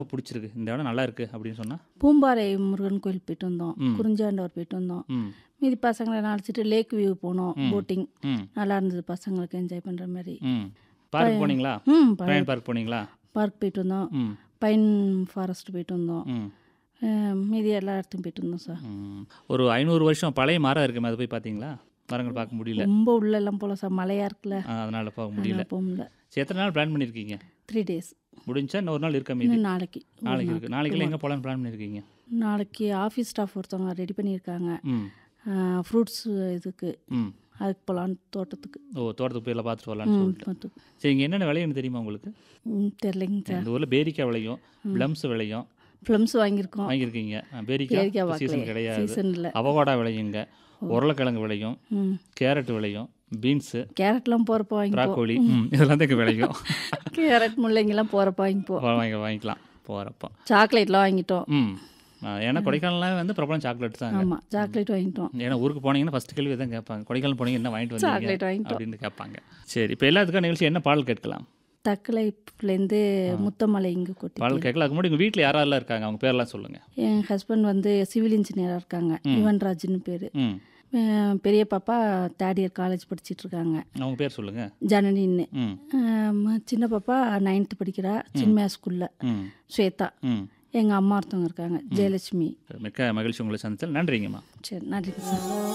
பிடிச்சிருக்கு இந்த இடம் நல்லா இருக்கு அப்படின்னு சொன்னா பூம்பாறை முருகன் கோயில் போயிட்டு வந்தோம் ம். குறிஞ்சாண்டவர் போயிட்டு வந்தோம் ம் மீதி பசங்களை அழைச்சிட்டு லேக் வியூ போனோம் போட்டிங் ம் நல்லா இருந்தது பசங்களுக்கு என்ஜாய் பண்ணுற மாதிரி ம் பார்க் போனீங்களா ம் பிரயன் பார்க் போனீங்களா பார்க் போயிட்டு வந்தோம் ம் பைன் ஃபாரஸ்ட் போயிட்டு வந்தோம் ம் அஹ் மீதி எல்லா இடத்துக்கும் போயிட்டு வந்தோம் சார் ம். ஒரு ஐநூறு வருஷம் பழைய மரம் இருக்குமே அதை போய் பார்த்தீங்களா மரங்கள் பார்க்க முடியல ரொம்ப உள்ளெல்லாம் போகல சார் மழையாக இருக்குல்ல ஆ, அதனால போக முடியல அதனால போக முடியல சரி எத்தனை நாள் பிளான் பண்ணியிருக்கீங்க த்ரீ டேஸ் முடிஞ்சா இன்னும் ஒரு நாள் இருக்க மீதி இன்னும் நாளைக்கு ஒரு நாளைக்கு நாள். இருக்கு நாளைக்குள்ள எங்கே போகலான்னு பிளான் பண்ணியிருக்கீங்க நாளைக்கு ஆஃபீஸ் ஸ்டாஃப் ஒருத்தவங்க ரெடி பண்ணியிருக்காங்க ம் ஃப்ரூட்ஸ் இதுக்கு ம் அதுக்கு போகலான்னு தோட்டத்துக்கு ஓ தோட்டத்துக்கு போய் எல்லாம் பார்த்துட்டு வரலான்னு ம் சொல்லிட்டு தோட்டத்துக்கு சரி இங்கே என்னென்ன விளையும்னு தெரியுமா உங்களுக்கு ம் தெரிலைங்க சார் இந்த ஊரில் பேரிக்காய் விளையும் பிளம்ஸ் விளையும் ப்ளம்ஸ் வாங்கியிருக்கோம் வாங்கியிருக்கீங்க ஆ, பேரிக்காய் பேரிக்காய் சீசன் பார்க்கல கிடையாது சீசனில் அவகோடா விளையுங்க உருளைக்கிழங்கு விளையும் ம் கேரட் விளையும் பீன்ஸு கேரட்லாம் போகிறப்ப வாங்கிப்போம் ப்ராக்கோலி ம் இதெல்லாம் தான் இங்கே விளையும் கேரட் முள்ளங்கிலாம் போகிறப்ப வாங்கிப்போம் வாங்கி வாங்கிக்கலாம் போகிறப்போ சாக்லேட்லாம் வாங்கிட்டோம் ம் ஆ, ஏன்னா கொடைக்கானல்லாம் வந்து பிரபலம் சாக்லேட் தாங்க ஆமாம் சாக்லேட் வாங்கிட்டோம் ஏன்னா ஊருக்கு போனீங்கன்னா ஃபஸ்ட் கேள்வி தான் கேட்பாங்க கொடைக்கானல் போனீங்க என்ன வாங்கிட்டு வந்தீங்க சாக்லேட் வாங்கிட்டோம் அப்படின்னு கேட்பாங்க சரி இப்போ எல்லாத்துக்கும் நிகழ்ச்சி என்ன பாடல் கேட்கலாம் தக்கலைப்புலேருந்து முத்தமலை இங்கே கொட்டி பாடல் கேட்கலாம் அதுக்கு முன்னாடி உங்கள் வீட்டில் யாரெல்லாம் இருக்காங்க அவங்க பேரெல்லாம் சொல்லுங்கள் என் ஹஸ்பண்ட் வந்து சிவில் இன்ஜினியராக இருக்காங்க யுவன்ராஜ்னு பேர் ம் பெரிய பாப்பா தேர்ட் இயர் காலேஜ் படிச்சிட்டு இருக்காங்க அவங்க பேர் சொல்லுங்கள் ஜனனின்னு ம் ஆம், சின்ன பாப்பா நைன்த்து படிக்கிறா சின்மயா ஸ்கூலில் ம் ஸ்வேதா ம் எங்கள் அம்மா ஒருத்தவங்க இருக்காங்க ஜெயலட்சுமி மிக்க மகிழ்ச்சி உங்களை சந்தித்தல் நன்றிங்கம்மா சரி நன்றிங்க சார்